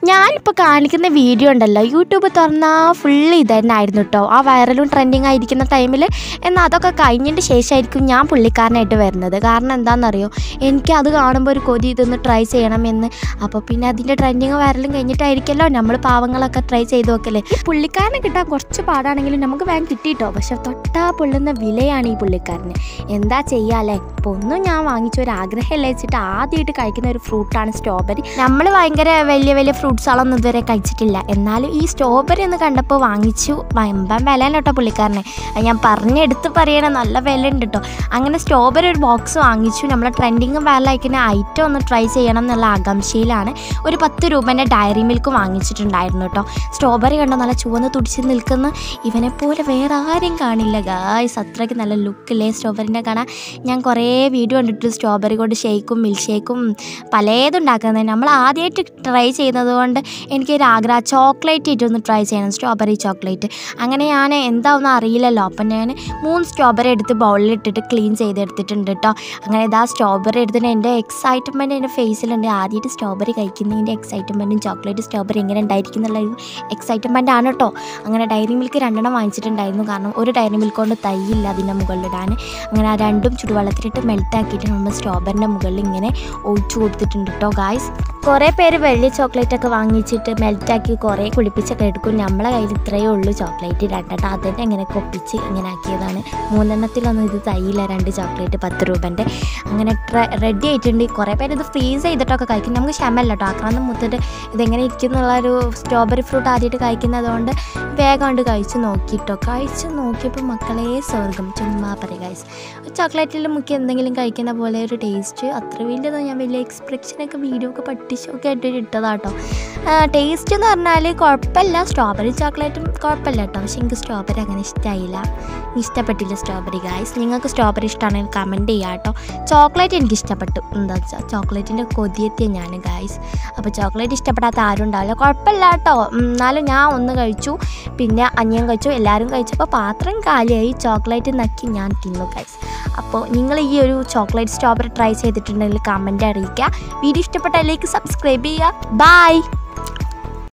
ഞാനിപ്പോൾ കാണിക്കുന്ന വീഡിയോ ഉണ്ടല്ലോ യൂട്യൂബ് തുറന്നാൽ ഫുള്ള് ഇത് തന്നെ ആയിരുന്നു കേട്ടോ ആ വൈറലും ട്രെൻഡിങ് ആയിരിക്കുന്ന ടൈമിൽ എന്നാൽ അതൊക്കെ കഴിഞ്ഞതിന് ശേഷമായിരിക്കും ഞാൻ പുള്ളിക്കാരനായിട്ട് വരുന്നത് കാരണം എന്താണെന്നറിയോ എനിക്ക് അത് കാണുമ്പോൾ ഒരു കൊതി ഇതൊന്ന് ട്രൈ ചെയ്യണമെന്ന് അപ്പോൾ പിന്നെ അതിൻ്റെ ട്രെൻഡിങ് വൈറലും കഴിഞ്ഞിട്ടായിരിക്കുമല്ലോ നമ്മൾ പാവങ്ങളൊക്കെ ട്രൈ ചെയ്ത് നോക്കല്ലേ ഈ പുള്ളിക്കാരനെ കിട്ടാൻ കുറച്ച് പാടാണെങ്കിലും നമുക്ക് വേഗം കിട്ടിയിട്ടോ പക്ഷെ തൊട്ടാ പൊള്ളുന്ന വിലയാണ് ഈ പുള്ളിക്കാരന് എന്താ ചെയ്യാല്ലേ അപ്പോൾ ഒന്നും ഞാൻ വാങ്ങിച്ച ഒരു ആഗ്രഹമല്ല വെച്ചിട്ട് ആദ്യമായിട്ട് കഴിക്കുന്ന ഒരു ഫ്രൂട്ടാണ് സ്ട്രോബെറി നമ്മൾ ഭയങ്കര വലിയ വലിയ ഫ്രൂട്ട്സുകളൊന്നും ഇതുവരെ കഴിച്ചിട്ടില്ല എന്നാലും ഈ സ്ട്രോബെറി ഒന്ന് കണ്ടപ്പോൾ വാങ്ങിച്ചു വമ്പൻ വിലയാണ് കേട്ടോ പുള്ളിക്കാരനെ അത് ഞാൻ പറഞ്ഞെടുത്ത് പറയണ നല്ല വില ഉണ്ട് കേട്ടോ അങ്ങനെ സ്ട്രോബെറി ഒരു ബോക്സ് വാങ്ങിച്ചു നമ്മൾ ട്രെൻഡിങ് വിലയിക്കുന്ന ഐറ്റം ഒന്ന് ട്രൈ ചെയ്യണം എന്നുള്ള ആകാംക്ഷയിലാണ് ഒരു പത്ത് രൂപേൻ്റെ ഡയറി മിൽക്ക് വാങ്ങിച്ചിട്ടുണ്ടായിരുന്നു കേട്ടോ സ്ട്രോബെറി കണ്ടോ നല്ല ചുവന്ന് തുടിച്ച് നിൽക്കുന്ന ഇവനെ പോലെ വേറെ ആരും കാണില്ല ഗായ്സ് അത്രയ്ക്ക് നല്ല ലുക്കില്ലേ സ്ട്രോബെറിൻ്റെ കാണാൻ ഞാൻ കുറേ വീഡിയോ കണ്ടിട്ട് സ്ട്രോബെറി കൊണ്ട് ഷേക്കും മിൽക്ക് ഷേക്കും പലതും ഉണ്ടാക്കുന്നത് നമ്മൾ ആദ്യമായിട്ട് ട്രൈ ചെയ്യുന്നത് കൊണ്ട് എനിക്കൊരു ആഗ്രഹം ചോക്ലേറ്റ് ഇട്ടൊന്ന് ട്രൈ ചെയ്യണം സ്ട്രോബെറി ചോക്ലേറ്റ് അങ്ങനെ ഞാൻ എന്താണെന്ന് അറിയില്ലല്ലോ അപ്പം ഞാൻ മൂന്ന് സ്ട്രോബെറി എടുത്ത് ബൗളിലിട്ടിട്ട് ക്ലീൻ ചെയ്തെടുത്തിട്ടുണ്ട് കേട്ടോ അങ്ങനെ ഇതാ സ്ട്രോബെറി എടുത്തിട്ട് എൻ്റെ എക്സൈറ്റ്മെൻറ്റ് എൻ്റെ ഫേസിലുണ്ട് ആദ്യമായിട്ട് സ്ട്രോബെറി കഴിക്കുന്നതിൻ്റെ എക്സൈറ്റ്മെൻറ്റും ചോക്ലേറ്റ് സ്ട്രോബെറി എങ്ങനെ ഉണ്ടായിരിക്കും എന്നുള്ള ഒരു എക്സൈറ്റ്മെൻ്റ് ആണ് കേട്ടോ അങ്ങനെ ഡയറി മിൽക്ക് രണ്ടെണ്ണം വാങ്ങിച്ചിട്ടുണ്ടായിരുന്നു കാരണം ഒരു ഡയറി മിൽക്ക് കൊണ്ട് തൈയില്ല അതിൻ്റെ മുകളിലിടാൻ അങ്ങനെ ആ രണ്ടും ചുടുവെള്ളത്തിലിട്ട് മെൽറ്റ് ആക്കിയിട്ട് നമ്മൾ സ്ട്രോബെറിൻ്റെ മുകളിൽ ഇങ്ങനെ ഒഴിച്ചു കൊടുത്തിട്ടുണ്ട് കേട്ടോ ഗായ്സ് കുറേ പേര് വെള്ളി ചോക്ലേറ്റ് ഒക്കെ വാങ്ങിച്ചിട്ട് മെൽറ്റാക്കി കുറേ കുളിപ്പിച്ചൊക്കെ എടുക്കും നമ്മളെ കയ്യിൽ ഇത്രയേ ഉള്ളൂ ചോക്ലേറ്റ് രണ്ടെണ്ണം അതിനെ ഇങ്ങനെ കൊപ്പിച്ച് ഇങ്ങനെ ആക്കിയതാണ് മൂന്നെണ്ണത്തിലൊന്നും ഇത് തൈയില്ല രണ്ട് ചോക്ലേറ്റ് പത്ത് രൂപൻ്റെ അങ്ങനെ റെഡി ആയിട്ടുണ്ട് കുറേ പേര് ഇത് ഫ്രീസ് ചെയ്തിട്ടൊക്കെ കഴിക്കും നമുക്ക് ക്ഷമല്ല കേട്ടോ ആക്രാന്തം മുത്തിട്ട് ഇതെങ്ങനെ ഇരിക്കുന്നുള്ള ഒരു സ്ട്രോബെറി ഫ്രൂട്ട് ആദ്യമായിട്ട് കഴിക്കുന്നതുകൊണ്ട് വേഗം കൊണ്ട് കഴിച്ച് നോക്കിയിട്ടോ കഴിച്ച് നോക്കിയപ്പോൾ മക്കളെ സ്വർഗം ചുമ്മാ പറയുക ഗൈസ് ചോക്ലേറ്റിൽ മുക്കി എന്തെങ്കിലും കഴിക്കുന്ന പോലെ ഒരു ടേസ്റ്റ് അത്ര വലിയത് ഞാൻ വലിയ എക്സ്പ്രഷനൊക്കെ വീഡിയോ ഒക്കെ പഠിച്ചൊക്കെ ആയിട്ട് ഇട്ടതാട്ടോ ടേസ്റ്റ് എന്ന് പറഞ്ഞാൽ കുഴപ്പമില്ല സ്ട്രോബെറി ചോക്ലേറ്റും കുഴപ്പമില്ല കേട്ടോ പക്ഷെ എനിക്ക് സ്ട്രോബെറി അങ്ങനെ ഇഷ്ടമായില്ല ഇഷ്ടപ്പെട്ടില്ല സ്ട്രോബെറി ഗായ്സ് നിങ്ങൾക്ക് സ്ട്രോബെറി ഇഷ്ടമാണെങ്കിൽ കമൻറ്റ് ചെയ്യുക കേട്ടോ ചോക്ലേറ്റ് എനിക്ക് ഇഷ്ടപ്പെട്ടു എന്താ വെച്ചാൽ ചോക്ലേറ്റിൻ്റെ കൊതിയെത്തിയ ഞാൻ ഗായ്സ് അപ്പോൾ ചോക്ലേറ്റ് ഇഷ്ടപ്പെടാത്ത ആരും ഉണ്ടാവില്ല കുഴപ്പമില്ല കേട്ടോ ഉം, എന്നാലും ഞാൻ ഒന്ന് കഴിച്ചു പിന്നെ അനിയൻ കഴിച്ചു എല്ലാവരും കഴിച്ചപ്പോൾ പാത്രം കാലിയായി ചോക്ലേറ്റ് നക്കി ഞാൻ തിന്നു ഗൈസ് അപ്പോൾ നിങ്ങൾ ഈ ഒരു ചോക്ലേറ്റ് സ്ട്രോബെറി ട്രൈ ചെയ്തിട്ടുണ്ടെങ്കിൽ കമൻറ്റ് അറിയിക്കുക വീഡിയോ ഇഷ്ടപ്പെട്ടാലേക്ക് സബ്സ്ക്രൈബ് ചെയ്യുക ബൈ